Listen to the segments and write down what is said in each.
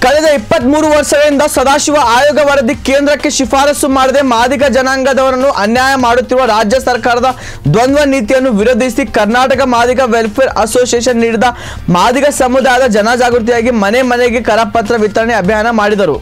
ಕಳೆದ ಇಪ್ಪತ್ಮೂರು ವರ್ಷಗಳಿಂದ ಸದಾಶಿವ ಆಯೋಗ ವರದಿ ಕೇಂದ್ರಕ್ಕೆ ಶಿಫಾರಸು ಮಾಡದೆ ಮಾದಿಗ ಜನಾಂಗದವರನ್ನು ಅನ್ಯಾಯ ಮಾಡುತ್ತಿರುವ ರಾಜ್ಯ ಸರ್ಕಾರದ ದ್ವಂದ್ವ ನೀತಿಯನ್ನು ವಿರೋಧಿಸಿ ಕರ್ನಾಟಕ ಮಾದಿಗ ವೆಲ್ಫೇರ್ ಅಸೋಸಿಯೇಷನ್ ನೀಡಿದ ಮಾದಿಗ ಸಮುದಾಯದ ಜನಜಾಗೃತಿಯಾಗಿ ಮನೆ ಮನೆಗೆ ಕರಪತ್ರ ವಿತರಣೆ ಅಭಿಯಾನ ಮಾಡಿದರು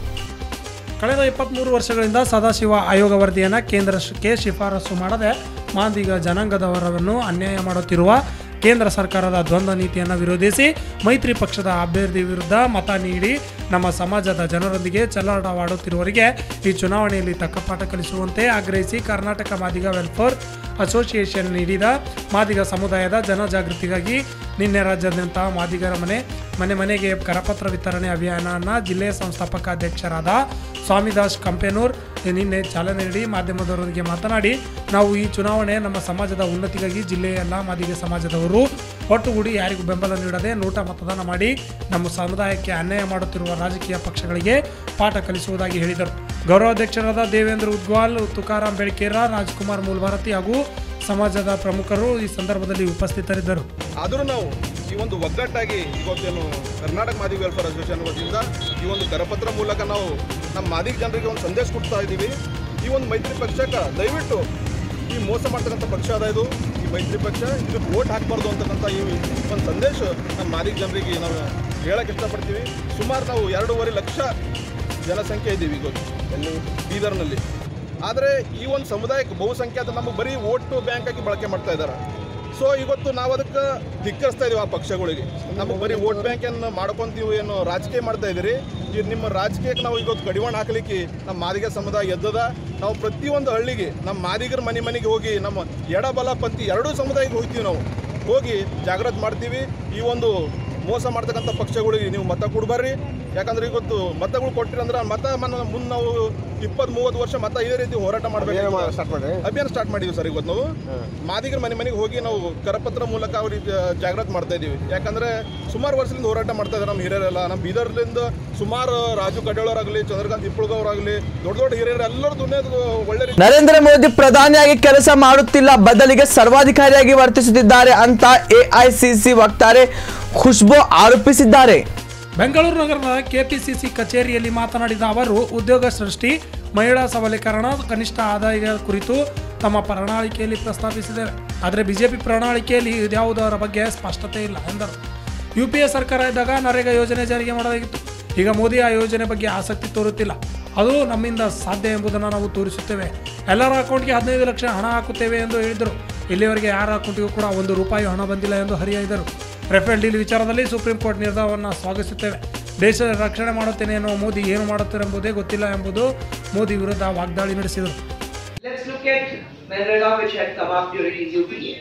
ಕಳೆದ ಇಪ್ಪತ್ತ್ಮೂರು ವರ್ಷಗಳಿಂದ ಸದಾಶಿವ ಆಯೋಗ ವರದಿಯನ್ನು ಕೇಂದ್ರಕ್ಕೆ ಶಿಫಾರಸು ಮಾಡದೆ ಮಾದಿಗ ಜನಾಂಗದವರನ್ನು ಅನ್ಯಾಯ ಮಾಡುತ್ತಿರುವ ಕೇಂದ್ರ ಸರ್ಕಾರದ ದ್ವಂದ್ವ ನೀತಿಯನ್ನು ವಿರೋಧಿಸಿ ಮೈತ್ರಿ ಪಕ್ಷದ ಅಭ್ಯರ್ಥಿ ವಿರುದ್ಧ ಮತ ನೀಡಿ ನಮ್ಮ ಸಮಾಜದ ಜನರೊಂದಿಗೆ ಚೆಲ್ಲಾಟವಾಡುತ್ತಿರುವವರಿಗೆ ಈ ಚುನಾವಣೆಯಲ್ಲಿ ತಕ್ಕ ಪಾಠ ಕಲಿಸುವಂತೆ ಆಗ್ರಹಿಸಿ ಕರ್ನಾಟಕ ಮಾದಿಗ ವೆಲ್ಫೇರ್ ಅಸೋಸಿಯೇಷನ್ ನೀಡಿದ ಮಾದಿಗ ಸಮುದಾಯದ ಜನಜಾಗೃತಿಗಾಗಿ ನಿನ್ನೆ ರಾಜ್ಯಾದ್ಯಂತ ಮಾದಿಗರ ಮನೆ ಮನೆ ಮನೆಗೆ ಕರಪತ್ರ ವಿತರಣೆ ಅಭಿಯಾನನ ಜಿಲ್ಲೆಯ ಸಂಸ್ಥಾಪಕ ಅಧ್ಯಕ್ಷರಾದ ಸ್ವಾಮಿದಾಸ್ ಕಂಪೆನೂರ್ ನಿನ್ನೆ ಚಾಲನೆ ನೀಡಿ ಮಾಧ್ಯಮದವರೊಂದಿಗೆ ಮಾತನಾಡಿ ನಾವು ಈ ಚುನಾವಣೆ ನಮ್ಮ ಸಮಾಜದ ಉನ್ನತಿಗಾಗಿ ಜಿಲ್ಲೆಯ ಎಲ್ಲ ಮಾದಿಗ ಸಮಾಜದವರು ಒಟ್ಟುಗೂಡಿ ಯಾರಿಗೂ ಬೆಂಬಲ ನೀಡದೆ ನೋಟ ಮತದಾನ ಮಾಡಿ ನಮ್ಮ ಸಮುದಾಯಕ್ಕೆ ಅನ್ಯಾಯ ಮಾಡುತ್ತಿರುವ ರಾಜಕೀಯ ಪಕ್ಷಗಳಿಗೆ ಪಾಠ ಕಲಿಸುವುದಾಗಿ ಹೇಳಿದರು ಗೌರವಾಧ್ಯಕ್ಷರಾದ ದೇವೇಂದ್ರ ಉದ್ವಾಲ್ ತುಕಾರಾಂ ಬೆಳಕೇರ ರಾಜ್ಕುಮಾರ್ ಮೂಲ್ಭಾರತಿ ಹಾಗೂ ಸಮಾಜದ ಪ್ರಮುಖರು ಈ ಸಂದರ್ಭದಲ್ಲಿ ಉಪಸ್ಥಿತರಿದ್ದರು ಆದರೂ ನಾವು ಈ ಒಂದು ಒಗ್ಗಟ್ಟಾಗಿ ಇವತ್ತೇನು ಕರ್ನಾಟಕ ಮಾದಿಗ ವೆಲ್ಫೇರ್ ಅಸೋಸಿಯೇಷನ್ ವತಿಯಿಂದ ಈ ಒಂದು ಕರಪತ್ರ ಮೂಲಕ ನಾವು ನಮ್ಮ ಮಾದಿಗ ಜನರಿಗೆ ಒಂದು ಸಂದೇಶ ಕೊಡ್ತಾ ಇದ್ದೀವಿ ಈ ಒಂದು ಮೈತ್ರಿ ಪಕ್ಷಕ್ಕೆ ದಯವಿಟ್ಟು ಈ ಮೋಸ ಮಾಡ್ತಕ್ಕಂಥ ಪಕ್ಷ ಅದ ಇದು ಈ ಮೈತ್ರಿ ಪಕ್ಷ ಇದಕ್ಕೆ ವೋಟ್ ಹಾಕಬಾರ್ದು ಅಂತಕ್ಕಂಥ ಈ ಒಂದು ಸಂದೇಶ ನಮ್ಮ ಮಾದಿಗ ಜನರಿಗೆ ನಾವು ಹೇಳಕ್ಕೆ ಇಷ್ಟಪಡ್ತೀವಿ ಸುಮಾರು ನಾವು ಎರಡೂವರೆ ಲಕ್ಷ ಜನಸಂಖ್ಯೆ ಇದ್ದೀವಿ ಇವತ್ತು ಎಲ್ಲಿ ಬೀದರ್ನಲ್ಲಿ ಆದರೆ ಈ ಒಂದು ಸಮುದಾಯಕ್ಕೆ ಬಹುಸಂಖ್ಯಾತ ನಮಗೆ ಬರೀ ಓಟು ಬ್ಯಾಂಕ್ ಆಗಿ ಬಳಕೆ ಮಾಡ್ತಾ ಇದ್ದಾರೆ ಸೊ ಇವತ್ತು ನಾವು ಅದಕ್ಕೆ ಧಿಕ್ಕರಿಸ್ತಾ ಇದೀವಿ ಆ ಪಕ್ಷಗಳಿಗೆ ನಮಗೆ ಬರೀ ವೋಟ್ ಬ್ಯಾಂಕ್ ಏನು ಮಾಡ್ಕೊಂತೀವಿ ಏನು ರಾಜಕೀಯ ಮಾಡ್ತಾ ಇದ್ದೀರಿ ಈ ನಿಮ್ಮ ರಾಜಕೀಯಕ್ಕೆ ನಾವು ಇವತ್ತು ಕಡಿವಾಣ ಹಾಕ್ಲಿಕ್ಕೆ ನಮ್ಮ ಮಾದಿಗ ಸಮುದಾಯ ಎದ್ದದ ನಾವು ಪ್ರತಿಯೊಂದು ಹಳ್ಳಿಗೆ ನಮ್ಮ ಮಾದಿಗರ ಮನೆ ಮನೆಗೆ ಹೋಗಿ ನಮ್ಮ ಎಡಬಲ ಪಂಥಿ ಎರಡೂ ಸಮುದಾಯಕ್ಕೆ ಹೋಗ್ತೀವಿ ನಾವು ಹೋಗಿ ಜಾಗೃತಿ ಮಾಡ್ತೀವಿ ಈ ಒಂದು ಮೋಸ ಮಾಡ್ತಕ್ಕಂಥ ಪಕ್ಷಗಳಿಗೆ ನೀವು ಮತ ಕೊಡ್ಬರ್ರಿ ಯಾಕಂದ್ರೆ ಇವತ್ತು ಮತಗಳು ಕೊಟ್ಟಿರಿ ಅಂದ್ರೆ ಮತ ಮನ ಮುಂದೆ ನಾವು ಇಪ್ಪತ್ತ್ ಮೂವತ್ತು ವರ್ಷ ಮತ ಇದೇ ರೀತಿ ಹೋರಾಟ ಮಾಡಬೇಕು ಅಭಿಯಾನ ಸ್ಟಾರ್ಟ್ ಮಾಡಿದ್ವಿ ಸರ್ ಇವತ್ತು ನಾವು ಮಾದಿಗರ ಮನೆ ಮನೆಗೆ ಹೋಗಿ ನಾವು ಕರಪತ್ರ ಮೂಲಕ ಅವ್ರಿಗೆ ಜಾಗೃತಿ ಮಾಡ್ತಾ ಇದೀವಿ ಯಾಕಂದ್ರೆ ಸುಮಾರು ವರ್ಷದಿಂದ ಹೋರಾಟ ಮಾಡ್ತಾ ಇದ್ದಾರೆ ನಮ್ಮ ಹಿರಿಯರೆಲ್ಲ ನಮ್ಮ ಬೀದರ್ಲಿಂದ ಸುಮಾರು ರಾಜು ಕಡ್ಡೋಳವರಾಗಲಿ ಚಂದ್ರಕಾಂತ್ ಇಪ್ಪಳ್ಗವರಾಗಲಿ ದೊಡ್ಡ ದೊಡ್ಡ ಹಿರಿಯರು ಎಲ್ಲರೂ ದುನಿಯಾದ ಒಳ್ಳೆ ರೀತಿ ನರೇಂದ್ರ ಮೋದಿ ಪ್ರಧಾನಿಯಾಗಿ ಕೆಲಸ ಮಾಡುತ್ತಿಲ್ಲ ಬದಲಿಗೆ ಸರ್ವಾಧಿಕಾರಿಯಾಗಿ ವರ್ತಿಸುತ್ತಿದ್ದಾರೆ ಅಂತ ಎಐಸಿಸಿ ವಕ್ತಾರೆ ಖುಷ್ಬು ಆರೋಪಿಸಿದ್ದಾರೆ ಬೆಂಗಳೂರು ನಗರದ ಕೆಪಿಸಿಸಿ ಕಚೇರಿಯಲ್ಲಿ ಮಾತನಾಡಿದ ಅವರು ಉದ್ಯೋಗ ಸೃಷ್ಟಿ ಮಹಿಳಾ ಸಬಲೀಕರಣ ಕನಿಷ್ಠ ಆದಾಯ ಕುರಿತು ತಮ್ಮ ಪ್ರಣಾಳಿಕೆಯಲ್ಲಿ ಪ್ರಸ್ತಾಪಿಸಿದ್ದೇವೆ ಆದರೆ ಬಿಜೆಪಿ ಪ್ರಣಾಳಿಕೆಯಲ್ಲಿ ಇದ್ಯಾವುದರ ಬಗ್ಗೆ ಸ್ಪಷ್ಟತೆ ಇಲ್ಲ ಎಂದರು ಯು ಪಿ ಎ ಸರ್ಕಾರ ಇದ್ದಾಗ ನರೇಗಾ ಯೋಜನೆ ಜಾರಿಗೆ ಮಾಡಲಾಗಿತ್ತು ಈಗ ಮೋದಿ ಆ ಯೋಜನೆ ಬಗ್ಗೆ ಆಸಕ್ತಿ ತೋರುತ್ತಿಲ್ಲ ಅದು ನಮ್ಮಿಂದ ಸಾಧ್ಯ ಎಂಬುದನ್ನು ನಾವು ತೋರಿಸುತ್ತೇವೆ ಎಲ್ಲರ ಅಕೌಂಟ್ಗೆ ಹದಿನೈದು ಲಕ್ಷ ಹಣ ಹಾಕುತ್ತೇವೆ ಎಂದು ಹೇಳಿದರು ಇಲ್ಲಿವರೆಗೆ ಯಾರ ಅಕೌಂಟಿಗೂ ಕೂಡ ಒಂದು ರೂಪಾಯಿ ಹಣ ಬಂದಿಲ್ಲ ಎಂದು ಹರಿಹಾಯ್ದರು ರಫೇಲ್ ಡೀಲ್ ವಿಚಾರದಲ್ಲಿ ಸುಪ್ರೀಂ ಕೋರ್ಟ್ ನಿರ್ಧಾರವನ್ನು ಸ್ವಾಗತಿಸುತ್ತೇವೆ ದೇಶದ ರಕ್ಷಣೆ ಮಾಡುತ್ತೇನೆ ಎನ್ನುವ ಮೋದಿ ಏನು ಮಾಡುತ್ತಾರೆಂಬುದೇ ಗೊತ್ತಿಲ್ಲ ಎಂಬುದು ಮೋದಿ ವಿರುದ್ಧ ವಾಗ್ದಾಳಿ ನಡೆಸಿದರು Let's look at Manrega which had come up during his UPA.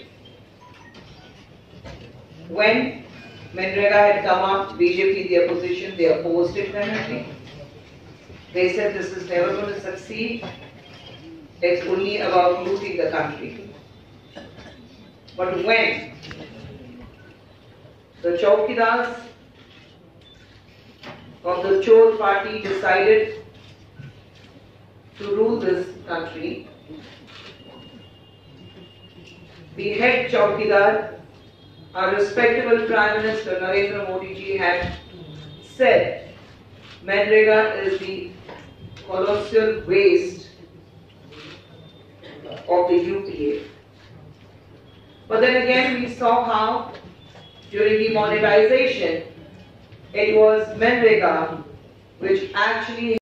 When Manrega had come up, BJP, the opposition, they opposed it vehemently. They said this is never going to succeed. It's only about looting the country. But when the Chowkidars of the Chor party decided to rule this country. The head Chowkidar, our respectable Prime Minister Narendra Modi ji had said, Manrega is the colossal waste of the UPA. But then again, we saw how during the monetization, it was Manrega which actually